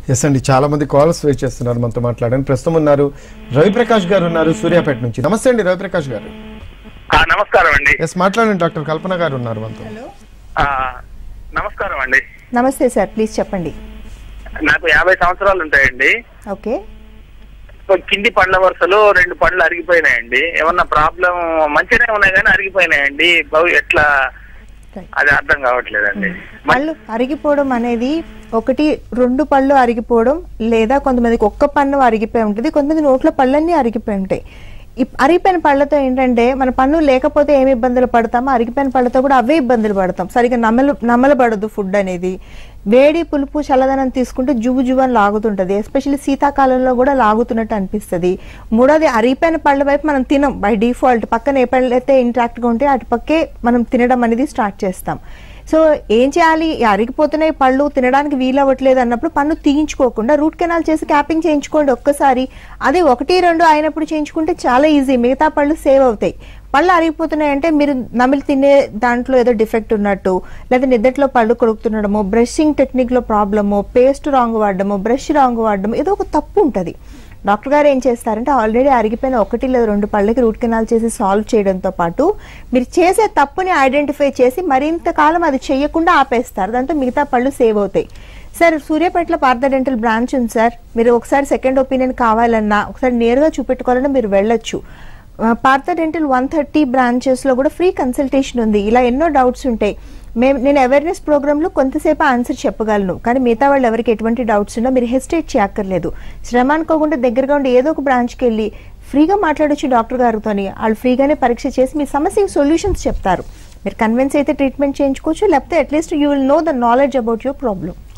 Yes అండి చాలా మంది కాల్స్ వెయిట్ చేస్తున్నారు మనతో మాట్లాడండి ప్రస్తుతం ఉన్నారు రవిప్రకాష్ గారు ఉన్నారు సూర్యాపేట నుంచి నమస్తే అండి రవిప్రకాష్ గారు ఆ, నమస్కారం అండి ఎస్ మాట్లాడండి డాక్టర్ కల్పన గారు ఉన్నారు మనతో ఆ, నమస్కారం అండి నమస్తే సార్ ప్లీజ్ చెప్పండి నాకు యాభై సంవత్సరాలు ఉంటాయండి ఓకే కింది పండ్ల వరుసలో రెండు పండ్లు అరిగిపోయినాయండి ఏమన్నా ప్రాబ్లం మంచిగానే ఉన్నాయి కానీ అరిగిపోయినాయండి బహు ఎట్లా Right. అది అర్థం కావట్లేదండి పళ్ళు అరిగిపోవడం అనేది ఒకటి రెండు పళ్ళు అరిగిపోవడం లేదా కొంతమందికి ఒక్క పన్ను అరిగిపోయి ఉంటుంది కొంతమంది నోట్లో పళ్ళన్నీ అరిగిపోయి ఉంటాయి ఈ అరిగిపోయిన పళ్ళతో ఏంటంటే మన పన్ను లేకపోతే ఏమి ఇబ్బందులు పడతామో అరిగిపోయిన పళ్ళతో కూడా అవే ఇబ్బందులు పడతాం సరిగ్గా నమలు నమలబడదు ఫుడ్ అనేది వేడి పులుపు చల్లదనం తీసుకుంటే జువ్వు జువ్వు అని లాగుతుంటది ఎస్పెషల్లీ శీతాకాలంలో కూడా లాగుతున్నట్టు అనిపిస్తుంది మూడోది అరిగిపోయిన పళ్ళ వైపు మనం తినం బై డిఫాల్ట్ పక్కన ఏ పళ్ళు అయితే ఇంట్రాక్ట్ గా ఉంటే అటు పక్కే మనం తినడం అనేది స్టార్ట్ చేస్తాం సో ఏం చేయాలి ఈ అరిగిపోతున్నాయి పళ్ళు తినడానికి వీలవ్వట్లేదు అన్నప్పుడు పన్ను తీయించుకోకుండా రూట్ కెనాల్ చేసి క్యాపింగ్ చేయించుకోండి ఒక్కసారి అదే ఒకటి రెండు అయినప్పుడు చేయించుకుంటే చాలా ఈజీ మిగతా పళ్ళు సేవ్ అవుతాయి పళ్ళు అరిగిపోతున్నాయి అంటే మీరు నమిలి తినే దాంట్లో ఏదో డిఫెక్ట్ ఉన్నట్టు లేదా నిద్దట్లో పళ్ళు కొడుకుతుండడము బ్రషింగ్ టెక్నిక్ లో ప్రాబ్లము పేస్ట్ రాంగ్ వాడడము బ్రష్ రాంగ్ వాడడము ఏదో ఒక తప్పు ఉంటుంది డాక్టర్ గారు ఏం చేస్తారంటే ఆల్రెడీ అరిగిపోయిన ఒకటి లేదా రెండు పళ్ళకి రూట్ కెనాల్ చేసి సాల్వ్ చేయడంతో పాటు మీరు చేసే తప్పుని ఐడెంటిఫై చేసి మరింత కాలం అది చేయకుండా ఆపేస్తారు దాంతో మిగతా పళ్ళు సేవ్ అవుతాయి సార్ సూర్యాపేటలో పార్థ డెంటల్ బ్రాంచ్ ఉంది సార్ మీరు ఒకసారి సెకండ్ ఒపీనియన్ కావాలన్నా ఒకసారి నేరుగా చూపెట్టుకోవాలన్నా మీరు వెళ్ళొచ్చు ఆ, Partha dental one thirty branches లో కూడా ఫ్రీ కన్సల్టేషన్ ఉంది ఇలా ఎన్నో డౌట్స్ ఉంటాయి మేము నేను అవేర్నెస్ ప్రోగ్రామ్ లో కొంతసేపు ఆన్సర్ చెప్పగలను కానీ మిగతా వాళ్ళు ఎవరికి ఎటువంటి డౌట్స్ ఉన్నా మీరు హెసిటేట్ చేయక్కర్లేదు శ్రమ అనుకోకుండా దగ్గరగా ఉండి ఏదో ఒక బ్రాంచ్కి వెళ్ళి ఫ్రీగా మాట్లాడొచ్చు డాక్టర్ గారితోని వాళ్ళు ఫ్రీగానే పరీక్ష చేసి మీ సమస్యకి సొల్యూషన్స్ చెప్తారు మీరు కన్విన్స్ అయితే ట్రీట్మెంట్ చేయించుకోవచ్చు లేకపోతే at least you will know the knowledge about your problem